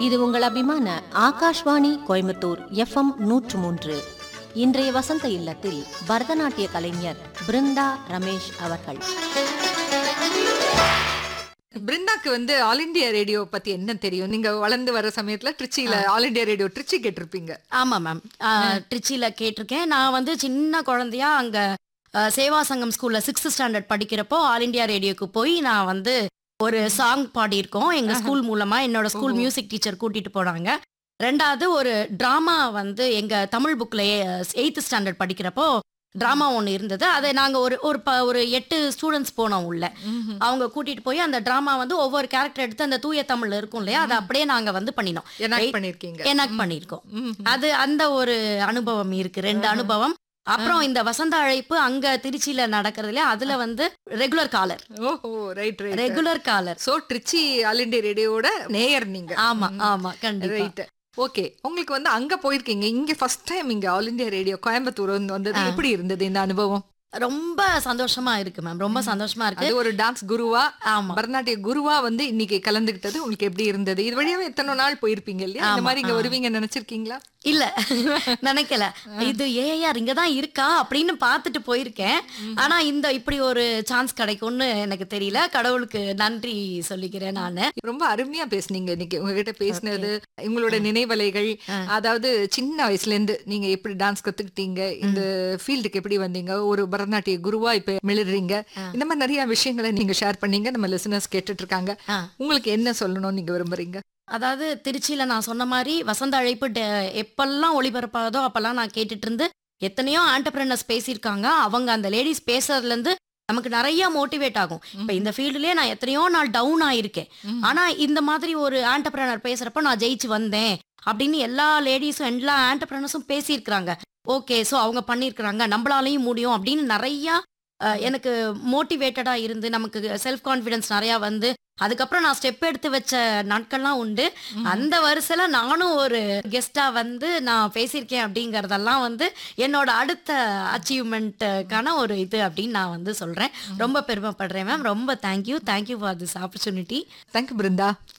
இது உங்கள் அபிமான ஆகாஷ்வாணி கோயம்புத்தூர் எஃப்எம் நூற்று மூன்று இன்றைய வசந்த இல்லத்தில் பரதநாட்டிய கலைஞர் பிருந்தா ரமேஷ் அவர்கள் பிருந்தாக்கு வந்து ஆல் இந்தியா ரேடியோ பத்தி என்ன தெரியும் நீங்க வளர்ந்து வர சமயத்துல ட்ரிச்சியில ஆல் இந்தியா ரேடியோ ட்ரிச்சி கேட்டிருப்பீங்க ஆமா மேம் ட்ரிச்சியில கேட்டிருக்கேன் நான் வந்து சின்ன குழந்தையா அங்க ஆ, சேவா சங்கம் ஸ்கூல்ல சிக்ஸ்த் ஸ்டாண்டர்ட் படிக்கிறப்போ ஆல் இந்தியா ரேடியோக்கு போய் நான் வந்து ஒரு சாங் பாடியிருக்கோம் எங்க ஸ்கூல் மூலமா என்னோட ஸ்கூல் ஓஹோ. மியூசிக் டீச்சர் கூட்டிட்டு போனாங்க ரெண்டாவது ஒரு டிராமா வந்து எங்க தமிழ் புக்ல எயித்து ஸ்டாண்டர்ட் படிக்கிறப்போ டிராமா ஒன்று இருந்தது அதை நாங்க ஒரு ஒரு ப- ஒரு எட்டு ஸ்டூடெண்ட்ஸ் போனோம் உள்ள அவங்க கூட்டிட்டு போய் அந்த டிராமா வந்து ஒவ்வொரு கேரக்டர் எடுத்து அந்த தூய தமிழ்ல இருக்கும் இல்லையா அதை அப்படியே நாங்க வந்து பண்ணினோம் எனாக்ட் பண்ணிருக்கீங்க எனாக்ட் பண்ணியிருக்கோம் ம். அது அந்த ஒரு அனுபவம் இருக்கு ரெண்டு அனுபவம் அப்புறம் இந்த வசந்த அழைப்பு அங்க திருச்சியில நடக்கிறதுல அதுல வந்து ரெகுலர் காலர் ஓஹோ right right regular caller so Trichy all India ரேடியோட நேயர் நீங்க ஆமா ஆமா கண்டிப்பா ரைட் ஓகே உங்களுக்கு வந்து அங்க போயிருக்கீங்க இங்க ஃபர்ஸ்ட் டைம் இங்க ஆல் இந்தியா ரேடியோ கோயம்புத்தூர் வந்து வந்தது எப்படி இருந்தது இந்த அனுபவம் ரொம்ப சந்தோஷமா இருக்கு மேம் ரொம்ப சந்தோஷமா இருக்கு அது ஒரு டான்ஸ் குருவா ஆமா பரதநாட்டிய குருவா வந்து இன்னைக்கு கலந்துகிட்டது உங்களுக்கு எப்படி இருந்தது இது வழியாவே எத்தனை நாள் போயிருப்பீங்க இல்லையா இந்த ஆமா, மாதிரி இங்க ஆ. வருவீங்க நினைச்சிருக்கீங்களா இல்ல நினைக்கல இது ஏஆர் இங்கதான் இருக்கா அப்படின்னு பார்த்துட்டு போயிருக்கேன் ஆனா இந்த இப்படி ஒரு சான்ஸ் கிடைக்கும்னு எனக்கு தெரியல கடவுளுக்கு நன்றி சொல்லிக்கிறேன் நானு ரொம்ப அருமையா பேசுனீங்க இன்னைக்கு உங்ககிட்ட பேசினது உங்களோட நினைவலைகள் அதாவது சின்ன வயசுல இருந்து நீங்க எப்படி டான்ஸ் கத்துக்கிட்டீங்க இந்த ஃபீல்டுக்கு எப்படி வந்தீங்க ஒரு பரதநாட்டிய குருவா இப்ப மிளறீங்க இந்த மாதிரி நிறைய விஷயங்களை நீங்க ஷேர் பண்ணீங்க நம்ம லிசனர்ஸ் கேட்டுட்டு இருக்காங்க ஆ. உங்களுக்கு என்ன சொல்லணும்னு நீங்க விரும்புறீங்க அதாவது திருச்சியில நான் சொன்ன மாதிரி வசந்த அழைப்பு டெ- எப்பெல்லாம் ஒளிபரப்பாதோ அப்பெல்லாம் நான் கேட்டுட்டு இருந்து எத்தனையோ ஆண்டர்பிரினர்ஸ் பேசியிருக்காங்க அவங்க அந்த லேடிஸ் பேசுறதுல இருந்து நமக்கு நிறைய மோட்டிவேட் ஆகும் இப்ப இந்த ஃபீல்டுலயே நான் எத்தனையோ நாள் டவுன் ஆயிருக்கேன் ம். ஆனா இந்த மாதிரி ஒரு ஆண்டர்பிரினர் பேசுறப்ப நான் ஜெயிச்சு வந்தேன் அப்படின்னு எல்லா லேடிஸும் எல்லா ஆண்டர்பிரினர்ஸும் பேசியிருக்கிறாங்க ஓகே ஸோ அவங்க பண்ணியிருக்கிறாங்க நம்மளாலையும் முடியும் அப்படின்னு நிறைய அஹ், எனக்கு மோட்டிவேட்டடா இருந்து நமக்கு செல்ஃப் கான்ஃபிடன்ஸ் நிறைய வந்து அதுக்கப்புறம் நான் ஸ்டெப் எடுத்து வச்ச நாட்கள்லாம் உண்டு அந்த வரிசையில நானும் ஒரு கெஸ்டா வந்து நான் பேசியிருக்கேன் அப்படிங்கறதெல்லாம் வந்து என்னோட அடுத்த அச்சீவ்மெண்ட்டுக்கான ஒரு இது அப்படின்னு நான் வந்து சொல்றேன் ரொம்ப பெருமைப்படுறேன் மேம் ரொம்ப thank you thank you for this opportunity thank you Brinda